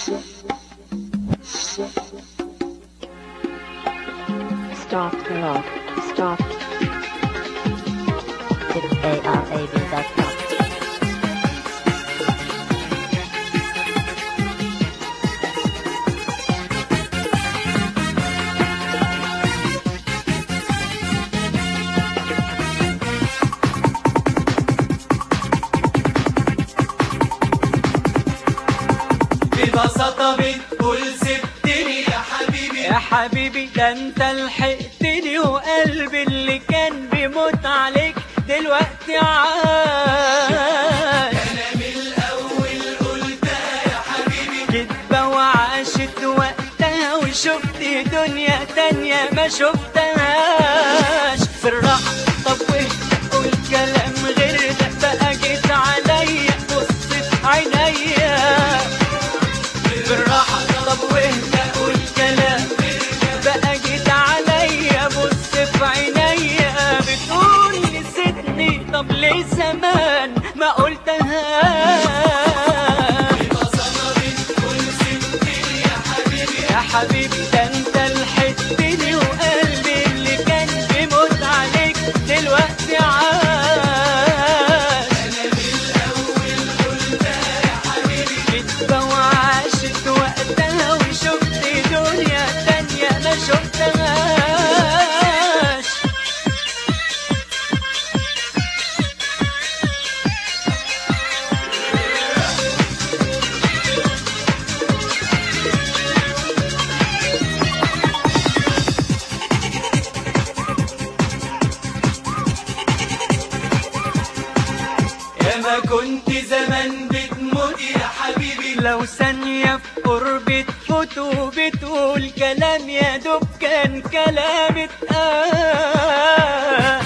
Stop the rock. Stop. It's A-R-A-B.com. ببساطة بتقول سبتني يا حبيبي يا حبيبي ده انت لحقتني وقلبي اللي كان بيموت عليك دلوقتي عاش أنا من الأول قلتها يا حبيبي كدبة وعاشت وقتها وشفت دنيا تانية ما شفتهاش في الراحة طب واهدى قول كلام غير ده بقى جيت عليا بص في عينيا بالراحة طب واهدى قول كلام بقى جيت عليا بص في عينيا بتقول نسيتني طب ليه زمان ما قلتهاش ببساطة بتقول سبتني يا حبيبي يا حبيبي ده انت لحقتني وقلبي اللي كان بيموت عليك دلوقتي عاش أنا من الأول قلتها يا حبيبي كدبة وعاشت وقتها وشفت دنيا تانية ما شفتهاش يا ما كنت زمان بتموت يا حبيبي لو ثانية في قرب تفوت وبتقول كلام يا دوب كان كلام اتقال